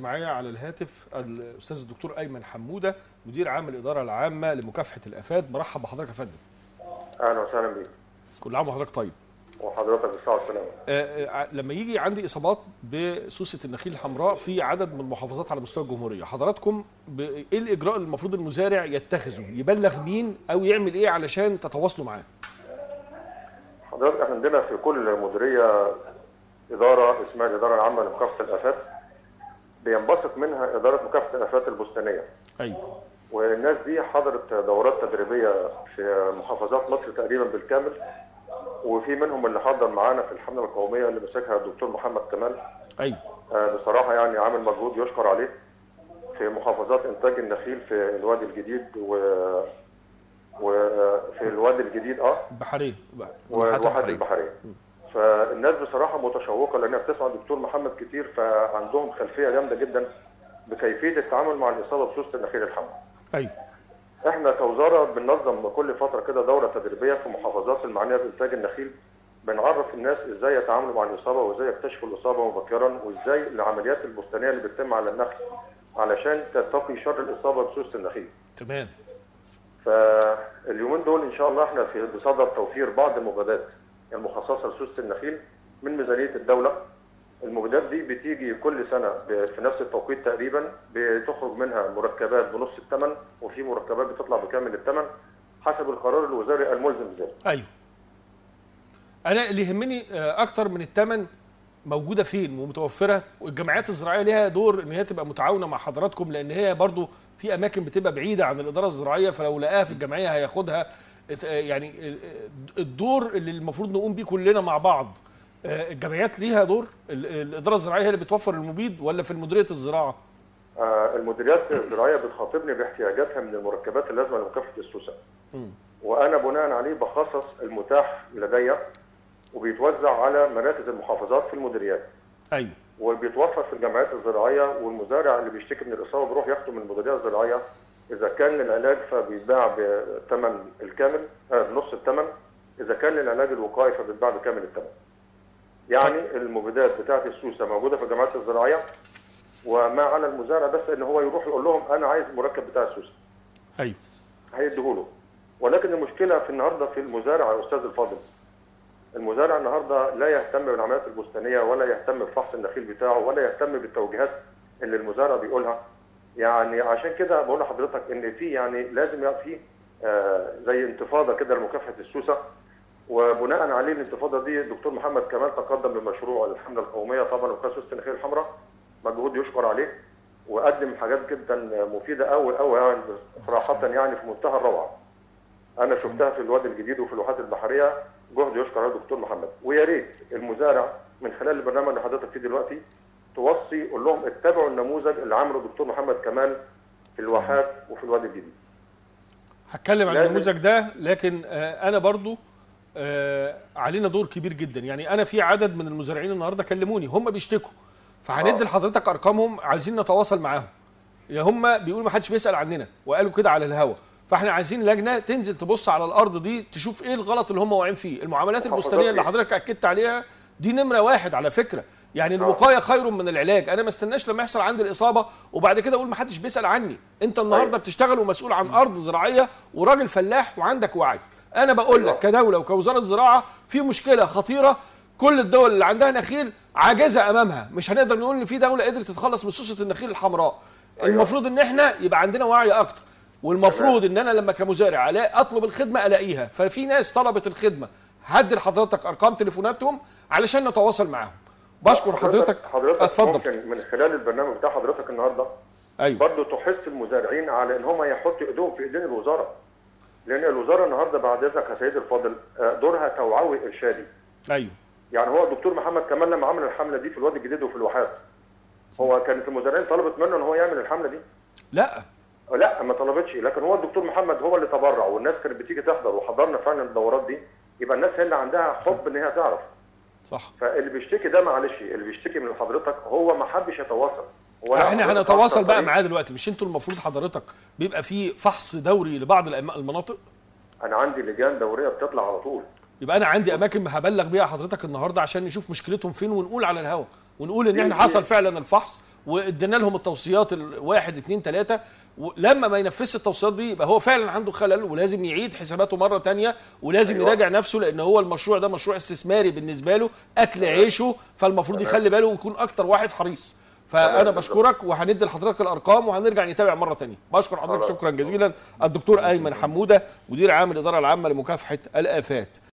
معايا على الهاتف الاستاذ الدكتور ايمن حموده مدير عام الاداره العامه لمكافحه الافات مرحب بحضرتك يا فندم اهلا وسهلا بيك كل عام وحضرتك طيب وحضرتك بالصحه والسلامه آه، آه، لما يجي عندي اصابات بسوسه النخيل الحمراء في عدد من المحافظات على مستوى الجمهوريه حضراتكم ب- ايه الاجراء اللي المفروض المزارع يتخذه يبلغ مين او يعمل ايه علشان تتواصلوا معاه حضرتك احنا عندنا في كل مديريه اداره اسمها الاداره العامه لمكافحه الافات بينبثق منها اداره مكافحه الافات البستانيه ايوه والناس دي حضرت دورات تدريبيه في محافظات مصر تقريبا بالكامل وفي منهم اللي حضر معانا في الحمله القوميه اللي مسكها الدكتور محمد كمال ايوه آه، بصراحه يعني عامل مجهود يشكر عليه في محافظات انتاج النخيل في الوادي الجديد و وفي الوادي الجديد اه بحريه والواحات البحريه فالناس بصراحه متشوقه لانها بتسمع الدكتور محمد كتير فعندهم خلفيه جامده جدا بكيفيه التعامل مع الاصابه بسوسه النخيل الحمراء. ايوه احنا كوزاره بننظم كل فتره كده دوره تدريبيه في محافظات المعنيه بانتاج النخيل بنعرف الناس ازاي يتعاملوا مع الاصابه وازاي يكتشفوا الاصابه مبكرا وازاي العمليات البستانيه اللي بتتم على النخل علشان تتقي شر الاصابه بسوسه النخيل. تمام فاليومين دول ان شاء الله احنا في بصدد توفير بعض المبيدات المخصصه لسوسه النخيل من ميزانيه الدوله. المبيدات دي بتيجي كل سنه ب- في نفس التوقيت تقريبا بتخرج منها مركبات بنص الثمن وفي مركبات بتطلع بكامل الثمن حسب القرار الوزاري الملزم بذلك. ايوه انا اللي يهمني آه، اكتر من الثمن موجوده فين ومتوفره والجمعيات الزراعيه ليها دور ان هي تبقى متعاونه مع حضراتكم لان هي برضو في اماكن بتبقى بعيده عن الاداره الزراعيه فلو لقاها في الجمعيه هياخدها آه، يعني آه، الدور اللي المفروض نقوم بيه كلنا مع بعض آه، الجمعيات ليها دور ال- الاداره الزراعيه هي اللي بتوفر المبيد ولا في مديريه الزراعه آه، المديريات الزراعيه بتخاطبني باحتياجاتها من المركبات اللازمه لمكافحه السوسه. وانا بناء عليه بخصص المتاح لدي وبيتوزع على مراكز المحافظات في المديريات. ايوه وبيتوفر في الجمعيات الزراعيه والمزارع اللي بيشتكي من الاصابه بيروح ياخده من المديريه الزراعيه اذا كان العلاج فبيتباع بالثمن الكامل آه بنص الثمن اذا كان العلاج الوقائي فبيتباع بكامل الثمن. يعني المبيدات بتاعه السوسه موجوده في الجمعيات الزراعيه وما على المزارع بس ان هو يروح يقول لهم انا عايز المركب بتاع السوسه ايوه هيديهوله ولكن المشكله في النهارده في المزارع يا استاذ الفاضل المزارع النهارده لا يهتم بالعمليات البستانيه ولا يهتم بفحص النخيل بتاعه ولا يهتم بالتوجيهات اللي المزارع بيقولها يعني عشان كده بقول لحضرتك ان في يعني لازم يبقى في آه زي انتفاضه كده لمكافحه السوسه وبناء عليه الانتفاضه دي الدكتور محمد كمال تقدم بمشروع الحمله القوميه طبعا وكاس سوسه النخيل الحمراء مجهود يشكر عليه وقدم حاجات جدا مفيده قوي قوي يعني صراحه يعني في منتهى الروعه. انا شفتها في الوادي الجديد وفي الواحات البحريه جهد يشكر عليه الدكتور محمد ويا ريت المزارع من خلال البرنامج اللي حضرتك فيه دلوقتي توصي قول لهم اتبعوا النموذج اللي عمله الدكتور محمد كمال في الواحات وفي الوادي الجديد. هتكلم عن لازم- النموذج ده لكن آه، انا برضو آه، علينا دور كبير جدا يعني انا في عدد من المزارعين النهارده كلموني هم بيشتكوا فهندي آه. لحضرتك ارقامهم عايزين نتواصل معاهم يا هم بيقولوا ما حدش بيسال عننا وقالوا كده على الهوا فاحنا عايزين لجنه تنزل تبص على الارض دي تشوف ايه الغلط اللي هم واقعين فيه المعاملات محافظات البستانيه اللي إيه؟ حضرتك اكدت عليها دي نمره واحد على فكره يعني الوقايه خير من العلاج انا ما استناش لما يحصل عندي الاصابه وبعد كده اقول ما حدش بيسال عني انت النهارده أيوة. بتشتغل ومسؤول عن ارض زراعيه وراجل فلاح وعندك وعي انا بقول لك أيوة. كدوله وكوزاره زراعه في مشكله خطيره كل الدول اللي عندها نخيل عاجزه امامها مش هنقدر نقول ان في دوله قدرت تتخلص من سوسه النخيل الحمراء أيوة. المفروض ان احنا يبقى عندنا وعي اكتر والمفروض ان انا لما كمزارع ألاقي اطلب الخدمه الاقيها ففي ناس طلبت الخدمه هدي لحضرتك ارقام تليفوناتهم علشان نتواصل معاهم بشكر حضرتك حضرتك اتفضل ممكن من خلال البرنامج بتاع حضرتك النهارده ايوه برضه تحث المزارعين على ان هم يحطوا ايديهم في ايدين الوزاره. لان الوزاره النهارده بعد اذنك يا سيدي الفاضل آه، دورها توعوي ارشادي. ايوه يعني هو الدكتور محمد كمال لما عمل الحمله دي في الوادي الجديد وفي الواحات هو كانت المزارعين طلبت منه ان هو يعمل الحمله دي لا لا ما طلبتش لكن هو الدكتور محمد هو اللي تبرع والناس كانت بتيجي تحضر وحضرنا فعلا الدورات دي يبقى الناس هي اللي عندها حب ان هي تعرف صح فاللي بيشتكي ده معلش اللي بيشتكي من حضرتك هو ما حبش يتواصل هو احنا حضرتك هنتواصل أكتر بقى طريق. معاه دلوقتي مش انتوا المفروض حضرتك بيبقى في فحص دوري لبعض الأم- المناطق انا عندي لجان دوريه بتطلع على طول يبقى انا عندي اماكن هبلغ بيها حضرتك النهارده عشان نشوف مشكلتهم فين ونقول على الهوا ونقول ان احنا في- حصل فعلا الفحص وادينا لهم التوصيات الواحد اتنين تلاته ولما ما ينفذش التوصيات دي يبقى هو فعلا عنده خلل ولازم يعيد حساباته مره تانية ولازم أيوة. يراجع نفسه لان هو المشروع ده مشروع استثماري بالنسبه له اكل عيشه فالمفروض تمام. يخلي باله ويكون اكتر واحد حريص فانا تمام، بشكرك وهندي لحضرتك الارقام وهنرجع نتابع مره تانية بشكر حضرتك خلاص. شكرا جزيلا الدكتور ايمن حموده مدير عام الاداره العامه لمكافحه الافات